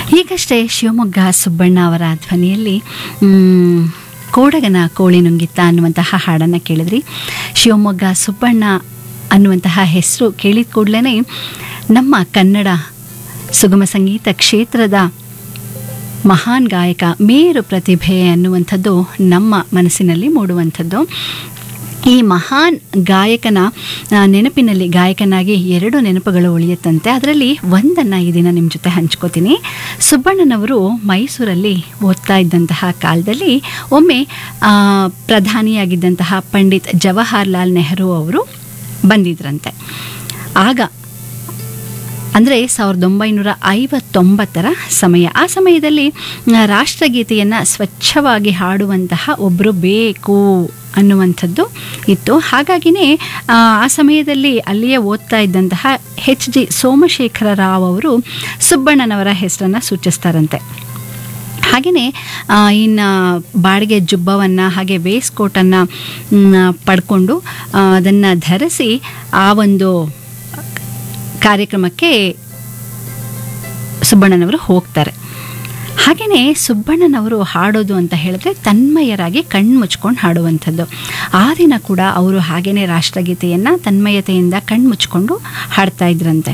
ಈಗಷ್ಟೇ ಶಿವಮೊಗ್ಗ ಸುಬ್ಬಣ್ಣ ಅವರ ಧ್ವನಿಯಲ್ಲಿ ಮ್, ಕೋಡಗನ ಕೋಳಿ ನುಂಗಿತ್ತ ಅನ್ನುವಂತಹ ಹಾಡನ್ನು ಕೇಳಿದ್ರಿ ಶಿವಮೊಗ್ಗ ಸುಬ್ಬಣ್ಣ ಅನ್ನುವಂತಹ ಹೆಸರು ಕೇಳಿದ ಕೂಡಲೇ ನಮ್ಮ ಕನ್ನಡ ಸುಗಮ ಸಂಗೀತ ಕ್ಷೇತ್ರದ ಮಹಾನ್ ಗಾಯಕ ಮೇರು ಪ್ರತಿಭೆ ಅನ್ನುವಂಥದ್ದು ನಮ್ಮ ಮನಸ್ಸಿನಲ್ಲಿ ಮೂಡುವಂಥದ್ದು ಈ ಮಹಾನ್ ಗಾಯಕನ ಆ, ನೆನಪಿನಲ್ಲಿ ಗಾಯಕನಾಗಿ ಎರಡು ನೆನಪುಗಳು ಉಳಿಯುತ್ತಂತೆ ಅದರಲ್ಲಿ ಒಂದನ್ನು ಈ ದಿನ ನಿಮ್ಮ ಜೊತೆ ಹಂಚ್ಕೋತೀನಿ ಸುಬ್ಬಣ್ಣನವರು ಮೈಸೂರಲ್ಲಿ ಓದ್ತಾ ಇದ್ದಂತಹ ಕಾಲದಲ್ಲಿ ಒಮ್ಮೆ ಆ, ಪ್ರಧಾನಿಯಾಗಿದ್ದಂತಹ ಪಂಡಿತ್ ಜವಾಹರ್ಲಾಲ್ ನೆಹರು ಅವರು ಬಂದಿದ್ರಂತೆ ಆಗ ಅಂದರೆ ಸಾವಿರದ ಒಂಬೈನೂರ ಐವತ್ತೊಂಬತ್ತರ ಸಮಯ ಆ ಸಮಯದಲ್ಲಿ ಆ, ರಾಷ್ಟ್ರಗೀತೆಯನ್ನು ಸ್ವಚ್ಛವಾಗಿ ಹಾಡುವಂತಹ ಒಬ್ಬರು ಬೇಕು ಅನ್ನುವಂಥದ್ದು ಇತ್ತು ಹಾಗಾಗಿನೇ ಆ ಆ ಸಮಯದಲ್ಲಿ ಅಲ್ಲಿಯೇ ಓದ್ತಾ ಇದ್ದಂತಹ ಎಚ್ ಜಿ ಸೋಮಶೇಖರ ರಾವ್ ಅವರು ಸುಬ್ಬಣ್ಣನವರ ಹೆಸರನ್ನು ಸೂಚಿಸ್ತಾರಂತೆ ಹಾಗೆಯೇ ಇನ್ನು ಬಾಡಿಗೆ ಜುಬ್ಬವನ್ನು ಹಾಗೆ ವೇಸ್ಟ್ ಕೋಟನ್ನು ಪಡ್ಕೊಂಡು ಅದನ್ನು ಧರಿಸಿ ಆ ಒಂದು ಕಾರ್ಯಕ್ರಮಕ್ಕೆ ಸುಬ್ಬಣ್ಣನವರು ಹೋಗ್ತಾರೆ ಹಾಗೆಯೇ ಸುಬ್ಬಣ್ಣನವರು ಹಾಡೋದು ಅಂತ ಹೇಳಿದ್ರೆ ತನ್ಮಯರಾಗಿ ಕಣ್ಣು ಮುಚ್ಕೊಂಡು ಹಾಡುವಂಥದ್ದು ಆ ದಿನ ಕೂಡ ಅವರು ಹಾಗೆಯೇ ರಾಷ್ಟ್ರಗೀತೆಯನ್ನು ತನ್ಮಯತೆಯಿಂದ ಕಣ್ಣು ಮುಚ್ಕೊಂಡು ಹಾಡ್ತಾ ಇದ್ರಂತೆ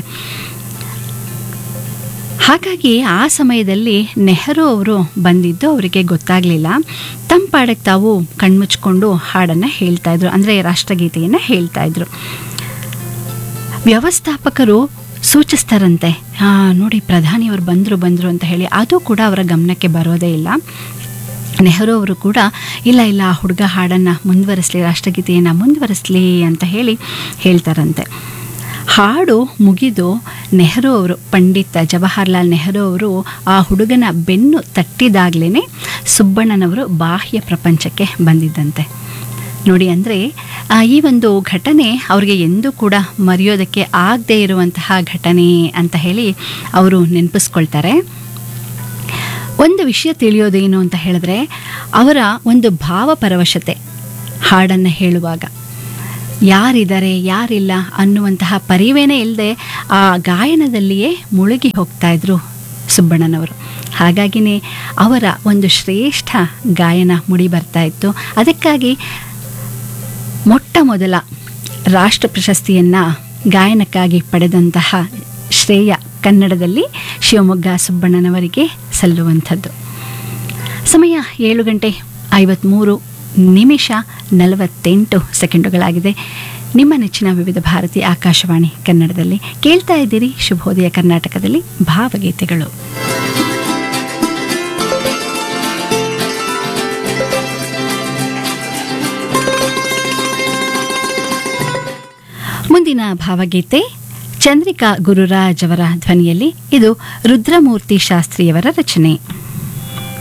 ಹಾಗಾಗಿ ಆ ಸಮಯದಲ್ಲಿ ನೆಹರು ಅವರು ಬಂದಿದ್ದು ಅವರಿಗೆ ಗೊತ್ತಾಗಲಿಲ್ಲ ತಮ್ಮ ಪಾಡಕ್ಕೆ ತಾವು ಕಣ್ಮುಚ್ಕೊಂಡು ಹಾಡನ್ನು ಹೇಳ್ತಾ ಇದ್ರು ಅಂದರೆ ರಾಷ್ಟ್ರಗೀತೆಯನ್ನು ಹೇಳ್ತಾ ಇದ್ರು ವ್ಯವಸ್ಥಾಪಕರು ಸೂಚಿಸ್ತಾರಂತೆ ಆ, ನೋಡಿ ಪ್ರಧಾನಿಯವರು ಬಂದರು ಬಂದರು ಅಂತ ಹೇಳಿ ಅದು ಕೂಡ ಅವರ ಗಮನಕ್ಕೆ ಬರೋದೇ ಇಲ್ಲ ನೆಹರು ಅವರು ಕೂಡ ಇಲ್ಲ ಇಲ್ಲ ಆ ಹುಡುಗ ಹಾಡನ್ನು ಮುಂದುವರಿಸಲಿ ರಾಷ್ಟ್ರಗೀತೆಯನ್ನು ಮುಂದುವರಿಸಲಿ ಅಂತ ಹೇಳಿ ಹೇಳ್ತಾರಂತೆ ಹಾಡು ಮುಗಿದು ನೆಹರು ಅವರು ಪಂಡಿತ್ ಜವಾಹರ್ಲಾಲ್ ನೆಹರು ಅವರು ಆ ಹುಡುಗನ ಬೆನ್ನು ತಟ್ಟಿದಾಗಲೇ ಸುಬ್ಬಣ್ಣನವರು ಬಾಹ್ಯ ಪ್ರಪಂಚಕ್ಕೆ ಬಂದಿದ್ದಂತೆ ನೋಡಿ ಅಂದರೆ ಈ ಒಂದು ಘಟನೆ ಅವ್ರಿಗೆ ಎಂದೂ ಕೂಡ ಮರೆಯೋದಕ್ಕೆ ಆಗದೇ ಇರುವಂತಹ ಘಟನೆ ಅಂತ ಹೇಳಿ ಅವರು ನೆನಪಿಸ್ಕೊಳ್ತಾರೆ ಒಂದು ವಿಷಯ ತಿಳಿಯೋದೇನು ಅಂತ ಹೇಳಿದ್ರೆ ಅವರ ಒಂದು ಭಾವಪರವಶತೆ ಹಾಡನ್ನು ಹೇಳುವಾಗ ಯಾರಿದ್ದಾರೆ ಯಾರಿಲ್ಲ ಅನ್ನುವಂತಹ ಪರಿವೇನೇ ಇಲ್ಲದೆ ಆ ಗಾಯನದಲ್ಲಿಯೇ ಮುಳುಗಿ ಹೋಗ್ತಾ ಇದ್ರು ಸುಬ್ಬಣ್ಣನವರು ಹಾಗಾಗಿನೇ ಅವರ ಒಂದು ಶ್ರೇಷ್ಠ ಗಾಯನ ಮುಡಿ ಬರ್ತಾ ಇತ್ತು ಅದಕ್ಕಾಗಿ ಮೊಟ್ಟ ಮೊದಲ ರಾಷ್ಟ್ರ ಪ್ರಶಸ್ತಿಯನ್ನು ಗಾಯನಕ್ಕಾಗಿ ಪಡೆದಂತಹ ಶ್ರೇಯ ಕನ್ನಡದಲ್ಲಿ ಶಿವಮೊಗ್ಗ ಸುಬ್ಬಣ್ಣನವರಿಗೆ ಸಲ್ಲುವಂಥದ್ದು ಸಮಯ ಏಳು ಗಂಟೆ ಐವತ್ತ್ಮೂರು ನಿಮಿಷ ನಲವತ್ತೆಂಟು ಸೆಕೆಂಡುಗಳಾಗಿದೆ ನಿಮ್ಮ ನೆಚ್ಚಿನ ವಿವಿಧ ಭಾರತಿ ಆಕಾಶವಾಣಿ ಕನ್ನಡದಲ್ಲಿ ಕೇಳ್ತಾ ಇದ್ದೀರಿ ಶುಭೋದಯ ಕರ್ನಾಟಕದಲ್ಲಿ ಭಾವಗೀತೆಗಳು ಮುಂದಿನ ಭಾವಗೀತೆ ಚಂದ್ರಿಕಾ ಗುರುರಾಜ್ ಅವರ ಧ್ವನಿಯಲ್ಲಿ ಇದು ರುದ್ರಮೂರ್ತಿ ಶಾಸ್ತ್ರಿಯವರ ರಚನೆ